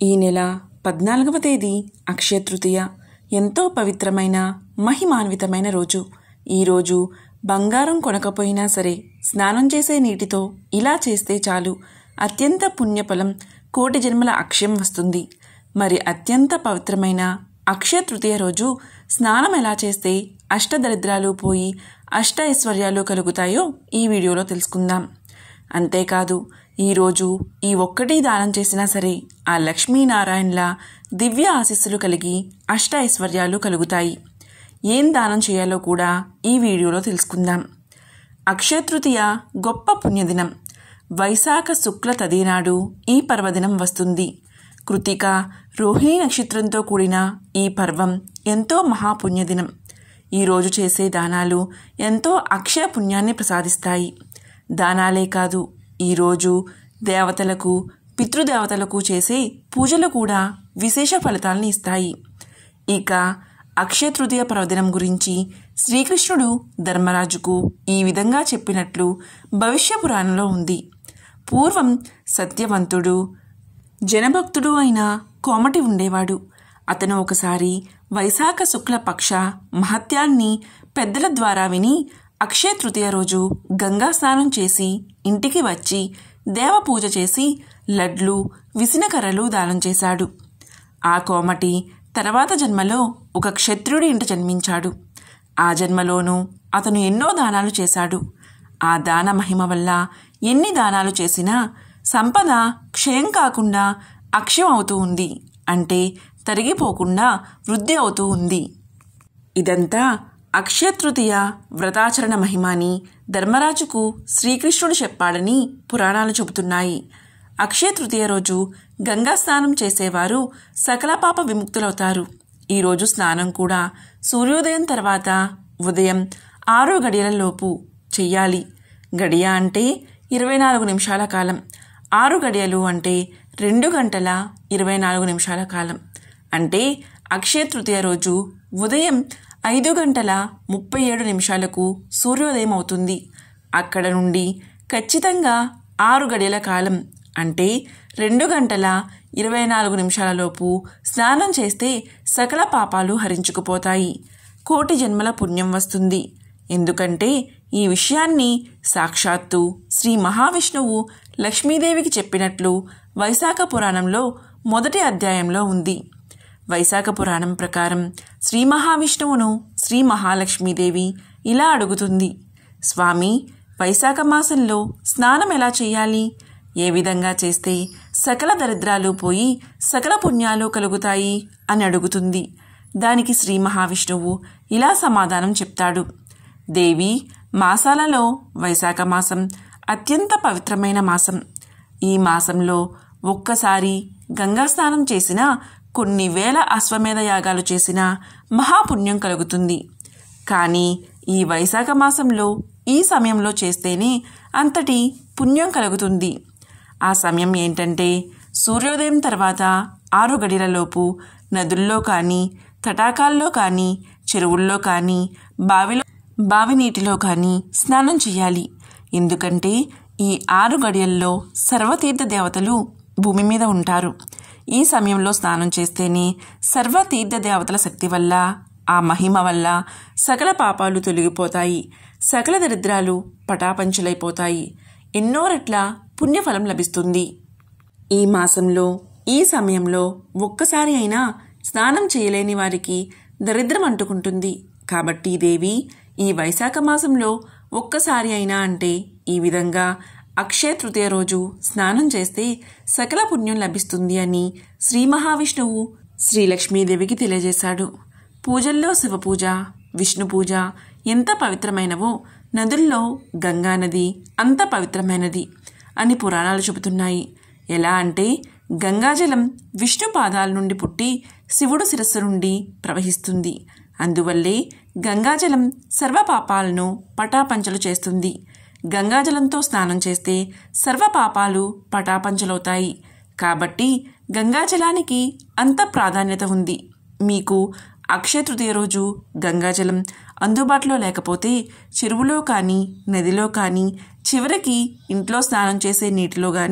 ఈ నెల పద్నాలుగవ తేదీ అక్షయ తృతీయ ఎంతో పవిత్రమైన మహిమాన్వితమైన రోజు ఈరోజు బంగారం కొనకపోయినా సరే స్నానం చేసే నీటితో ఇలా చేస్తే చాలు అత్యంత పుణ్యఫలం కోటి జన్మల అక్షయం వస్తుంది మరి అత్యంత పవిత్రమైన అక్షయ తృతీయ రోజు స్నానం ఎలా చేస్తే అష్టదరిద్రాలు పోయి అష్ట ఐశ్వర్యాలు కలుగుతాయో ఈ వీడియోలో తెలుసుకుందాం అంతేకాదు ఈరోజు ఈ ఒక్కటి దానం చేసినా సరే ఆ లక్ష్మీనారాయణల దివ్య ఆశీస్సులు కలిగి అష్ట ఐశ్వర్యాలు కలుగుతాయి ఏం దానం చేయాలో కూడా ఈ వీడియోలో తెలుసుకుందాం అక్షయ తృతీయ గొప్ప పుణ్యదినం వైశాఖ శుక్ల తదినాడు ఈ పర్వదినం వస్తుంది కృతిక రోహిణి నక్షత్రంతో కూడిన ఈ పర్వం ఎంతో మహాపుణ్యదినం ఈరోజు చేసే దానాలు ఎంతో అక్షయ పుణ్యాన్ని ప్రసాదిస్తాయి దానాలే కాదు ఈరోజు దేవతలకు పితృదేవతలకు చేసే పూజలు కూడా విశేష ఫలితాలను ఇస్తాయి ఇక అక్షయ తృతీయ పర్వదినం గురించి శ్రీకృష్ణుడు ధర్మరాజుకు ఈ విధంగా చెప్పినట్లు భవిష్య పురాణంలో ఉంది పూర్వం సత్యవంతుడు జనభక్తుడు అయిన కోమటి ఉండేవాడు అతను ఒకసారి వైశాఖ శుక్ల పక్ష మహత్యాన్ని పెద్దల ద్వారా విని అక్షయ తృతీయ రోజు గంగా స్నానం చేసి ఇంటికి వచ్చి దేవ పూజ చేసి లడ్లు విసినకర్రలు దానం చేశాడు ఆ కోమటి తర్వాత జన్మలో ఒక క్షత్రుడి ఇంట జన్మించాడు ఆ జన్మలోనూ అతను ఎన్నో దానాలు చేశాడు ఆ దాన మహిమ వల్ల ఎన్ని దానాలు చేసినా సంపద క్షయం కాకుండా అక్షయం అవుతూ ఉంది అంటే తరిగిపోకుండా వృద్ధి అవుతూ ఉంది ఇదంతా అక్షయ తృతీయ వ్రతాచరణ మహిమాని ధర్మరాజుకు శ్రీకృష్ణుడు చెప్పాడని పురాణాలు చెబుతున్నాయి అక్షయ తృతీయ రోజు గంగా స్నానం చేసేవారు సకల పాప విముక్తులవుతారు ఈరోజు స్నానం కూడా సూర్యోదయం తర్వాత ఉదయం ఆరు గడియలలోపు చెయ్యాలి గడియ అంటే ఇరవై నాలుగు నిమిషాల కాలం ఆరు గడియలు అంటే రెండు గంటల ఇరవై నాలుగు నిమిషాల కాలం అంటే అక్షయ తృతీయ రోజు ఉదయం ఐదు గంటల ముప్పై ఏడు నిమిషాలకు సూర్యోదయం అవుతుంది అక్కడ నుండి ఖచ్చితంగా ఆరు గడియల కాలం అంటే రెండు గంటల ఇరవై నాలుగు నిమిషాలలోపు స్నానం చేస్తే సకల పాపాలు హరించుకుపోతాయి కోటి జన్మల పుణ్యం వస్తుంది ఎందుకంటే ఈ విషయాన్ని సాక్షాత్తు శ్రీ మహావిష్ణువు లక్ష్మీదేవికి చెప్పినట్లు వైశాఖ పురాణంలో మొదటి అధ్యాయంలో ఉంది వైశాఖ పురాణం ప్రకారం శ్రీ మహావిష్ణువును శ్రీ మహాలక్ష్మీదేవి ఇలా అడుగుతుంది స్వామి వైశాఖ మాసంలో స్నానం ఎలా చేయాలి ఏ విధంగా చేస్తే సకల దరిద్రాలు పోయి సకల పుణ్యాలు కలుగుతాయి అని అడుగుతుంది దానికి శ్రీ మహావిష్ణువు ఇలా సమాధానం చెప్తాడు దేవి మాసాలలో వైశాఖ మాసం అత్యంత పవిత్రమైన మాసం ఈ మాసంలో ఒక్కసారి గంగా స్నానం చేసినా కొన్ని వేల అశ్వమేధ యాగాలు చేసినా మహాపుణ్యం కలుగుతుంది కానీ ఈ వైశాఖ మాసంలో ఈ సమయంలో చేస్తేనే అంతటి పుణ్యం కలుగుతుంది ఆ సమయం ఏంటంటే సూర్యోదయం తర్వాత ఆరు గడిలలోపు నదుల్లో కానీ తటాకాల్లో కానీ చెరువుల్లో కానీ బావిలో బావి నీటిలో కానీ స్నానం చేయాలి ఎందుకంటే ఈ ఆరు గడియల్లో సర్వతీర్థ దేవతలు భూమి మీద ఉంటారు ఈ సమయంలో స్నానం చేస్తేనే సర్వతీర్థ దేవతల శక్తి వల్ల ఆ మహిమ వల్ల సకల పాపాలు తొలగిపోతాయి సకల దరిద్రాలు పటాపంచులైపోతాయి ఎన్నో రెట్ల పుణ్యఫలం లభిస్తుంది ఈ మాసంలో ఈ సమయంలో ఒక్కసారి అయినా స్నానం చేయలేని వారికి దరిద్రం అంటుకుంటుంది కాబట్టి దేవి ఈ వైశాఖ మాసంలో ఒక్కసారి అయినా అంటే ఈ విధంగా అక్షయ తృతీయ రోజు స్నానం చేస్తే సకల పుణ్యం లభిస్తుంది అని శ్రీ మహావిష్ణువు శ్రీ లక్ష్మీదేవికి తెలియజేశాడు పూజల్లో శివపూజ విష్ణు పూజ ఎంత పవిత్రమైనవో నదుల్లో గంగా నది అంత పవిత్రమైనది అని పురాణాలు చెబుతున్నాయి ఎలా అంటే గంగాజలం విష్ణు పాదాల నుండి పుట్టి శివుడు శిరస్సు నుండి ప్రవహిస్తుంది అందువల్లే గంగాజలం సర్వ పాపాలను పటాపంచలు చేస్తుంది గంగాజలంతో స్నానం చేస్తే సర్వ పాపాలు పటాపంచలవుతాయి కాబట్టి గంగాజలానికి అంత ప్రాధాన్యత ఉంది మీకు అక్షయ తృతీయ రోజు గంగాజలం అందుబాటులో లేకపోతే చెరువులో కానీ నదిలో కానీ చివరికి ఇంట్లో స్నానం చేసే నీటిలో కానీ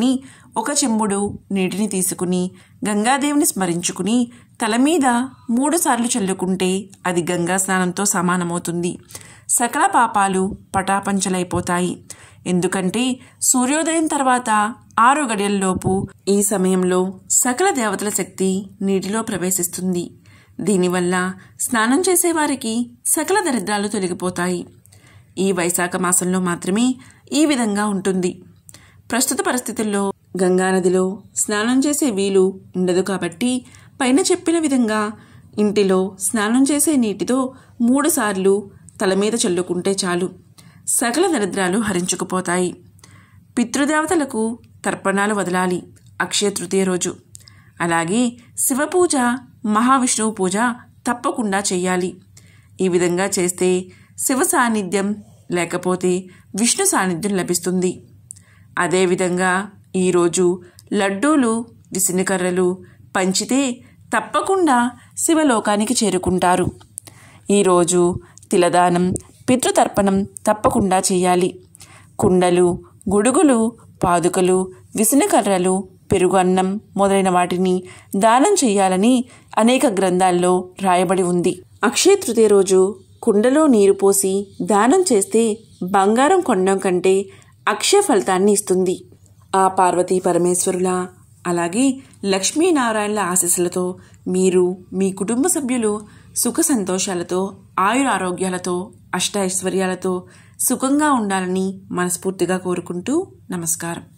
ఒక చెంబుడు నీటిని తీసుకుని గంగాదేవిని స్మరించుకుని తల మీద మూడుసార్లు చల్లుకుంటే అది గంగా స్నానంతో సమానమవుతుంది సకల పాపాలు పటాపంచలైపోతాయి ఎందుకంటే సూర్యోదయం తర్వాత ఆరు గడియల్లోపు ఈ సమయంలో సకల దేవతల శక్తి నీటిలో ప్రవేశిస్తుంది దీనివల్ల స్నానం చేసేవారికి సకల దరిద్రాలు తొలగిపోతాయి ఈ వైశాఖ మాసంలో మాత్రమే ఈ విధంగా ఉంటుంది ప్రస్తుత పరిస్థితుల్లో గంగానదిలో స్నానం చేసే వీలు ఉండదు కాబట్టి పైన చెప్పిన విధంగా ఇంటిలో స్నానం చేసే నీటితో మూడుసార్లు తల మీద చల్లుకుంటే చాలు సకల దరిద్రాలు హరించుకుపోతాయి పితృదేవతలకు తర్పణాలు వదలాలి అక్షయ తృతీయ రోజు అలాగే శివపూజ మహావిష్ణువు పూజ తప్పకుండా చేయాలి ఈ విధంగా చేస్తే శివ సాన్నిధ్యం లేకపోతే విష్ణు సాన్నిధ్యం లభిస్తుంది అదేవిధంగా ఈరోజు లడ్డూలు విసినికర్రలు పంచితే తప్పకుండా శివలోకానికి చేరుకుంటారు ఈరోజు తిలదానం పితృతర్పణం తప్పకుండా చేయాలి కుండలు గొడుగులు పాదుకలు విసినకర్రలు పెరుగు అన్నం మొదలైన వాటిని దానం చేయాలని అనేక గ్రంథాల్లో రాయబడి ఉంది అక్షయ తృతీయ రోజు కుండలో నీరు పోసి దానం చేస్తే బంగారం కొనడం కంటే అక్షయ ఫలితాన్ని ఇస్తుంది ఆ పార్వతీ పరమేశ్వరుల అలాగే లక్ష్మీనారాయణల ఆశీస్సులతో మీరు మీ కుటుంబ సభ్యులు సుఖ సంతోషాలతో ఆయురారోగ్యాలతో అష్టైశ్వర్యాలతో సుఖంగా ఉండాలని మనస్ఫూర్తిగా కోరుకుంటూ నమస్కారం